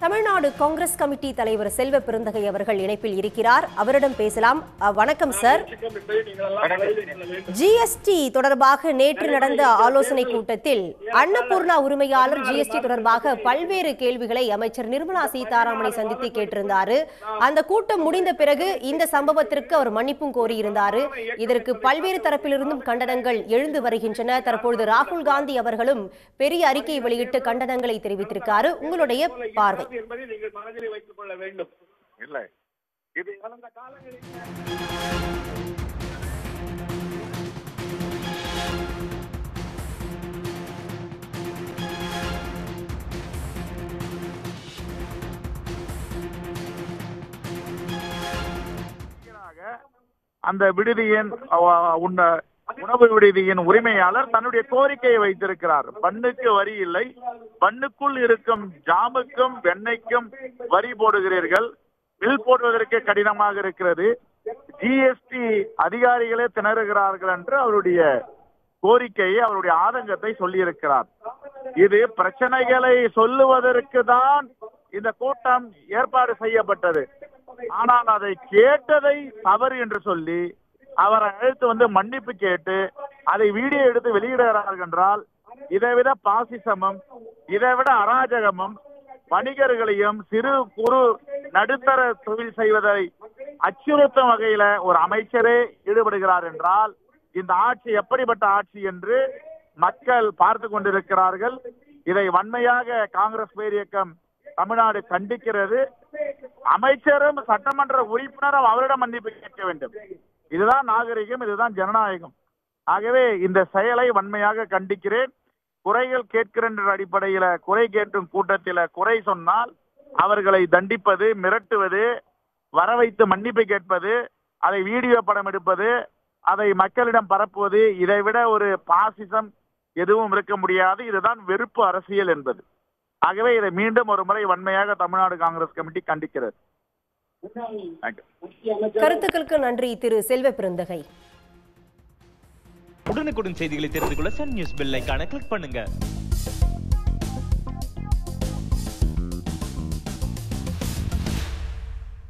Tamil Nadu Congress committee தலைவர் செல்வ பெருந்தகை அவர்கள் இணைப்பில் இருக்கிறார் அவரிடம் பேசலாம் அஹ், வணக்கம் சார் ஜிஎஸ்டி தொடர்பாக நேற்று நடந்த ஆலோசனை கூட்டத்தில் அன்னபூர்ணா உரிமையாளர் ஜிஎஸ்டி தொடர்பாக பல்வேறு கேள்விகளை அமைச்சர் நிர்மலா சீதாராமனை சந்தித்து கேட்டிருந்தாரு அந்த கூட்டம் முடிந்த பிறகு இந்த சம்பவத்திற்கு அவர் மன்னிப்பும் கோரியிருந்தாரு இதற்கு பல்வேறு தரப்பிலிருந்தும் கண்டனங்கள் எழுந்து வருகின்றன தற்பொழுது ராகுல் காந்தி அவர்களும் பெரிய அறிக்கை வெளியிட்டு கண்டனங்களை தெரிவித்திருக்காரு உங்களுடைய பார்வை என்பதை நீங்கள் மனதில் வைத்துக் கொள்ள வேண்டும் இல்லை இது கடந்த காலங்களில் அந்த விடுதியின் அஹ், உண்ண உணவு விடுதியின் உரிமையாளர் தன்னுடைய கோரிக்கையை வைத்திருக்கிறார் பண்ணுக்கு வரி இல்லை பண்ணுக்குள் இருக்கும் ஜாமுக்கும் வெண்ணெய்க்கும் வரி போடுகிறீர்கள் பில் போடுவதற்கு கடினமாக இருக்கிறது ஜிஎஸ்டி அதிகாரிகளே திணறுகிறார்கள் என்று அவருடைய கோரிக்கையை அவருடைய ஆதங்கத்தை சொல்லியிருக்கிறார் இது பிரச்சனைகளை சொல்லுவதற்கு தான் இந்த கூட்டம் ஏற்பாடு செய்யப்பட்டது ஆனால் அதை கேட்டதை தவறு என்று சொல்லி அவரை அழைத்து வந்து மன்னிப்பு கேட்டு அதை வீடியோ எடுத்து வெளியிடுகிறார்கள் என்றால் இதைவிட பாசிசமும் இதைவிட அராஜகமும் வணிகர்களையும் சிறு குறு நடுத்தர தொழில் செய்வதை அச்சுறுத்தும் வகையில ஒரு அமைச்சரே ஈடுபடுகிறார் என்றால் இந்த ஆட்சி எப்படிப்பட்ட ஆட்சி என்று மக்கள் பார்த்து கொண்டிருக்கிறார்கள் இதை வன்மையாக காங்கிரஸ் பேர் இயக்கம் தமிழ்நாடு கண்டிக்கிறது அமைச்சரும் சட்டமன்ற உறுப்பினரும் அவரிடம் மன்னிப்பு கேட்க வேண்டும் இதுதான் நாகரிகம் இதுதான் ஜனநாயகம் ஆகவே இந்த செயலை வன்மையாக கண்டிக்கிறேன் குறைகள் கேட்கிறேன் என்ற அடிப்படையில குறை கேட்டும் கூட்டத்தில குறை சொன்னால் அவர்களை தண்டிப்பது மிரட்டுவது வர வைத்து மன்னிப்பு கேட்பது அதை வீடியோ படம் எடுப்பது அதை மக்களிடம் பரப்புவது இதை விட ஒரு பாசிசம் எதுவும் இருக்க முடியாது இதுதான் வெறுப்பு அரசியல் என்பது ஆகவே இதை மீண்டும் ஒரு முறை வன்மையாக தமிழ்நாடு காங்கிரஸ் கமிட்டி கண்டிக்கிறது Thank you. கருத்துக்களுக்கு நன்றி திரு செல்வ பெருந்தகை உடனுக்குடன் செய்திகளை தெரிந்து கொள்ள சன் நியூஸ் பெல் ஐகானை கிளிக் பண்ணுங்க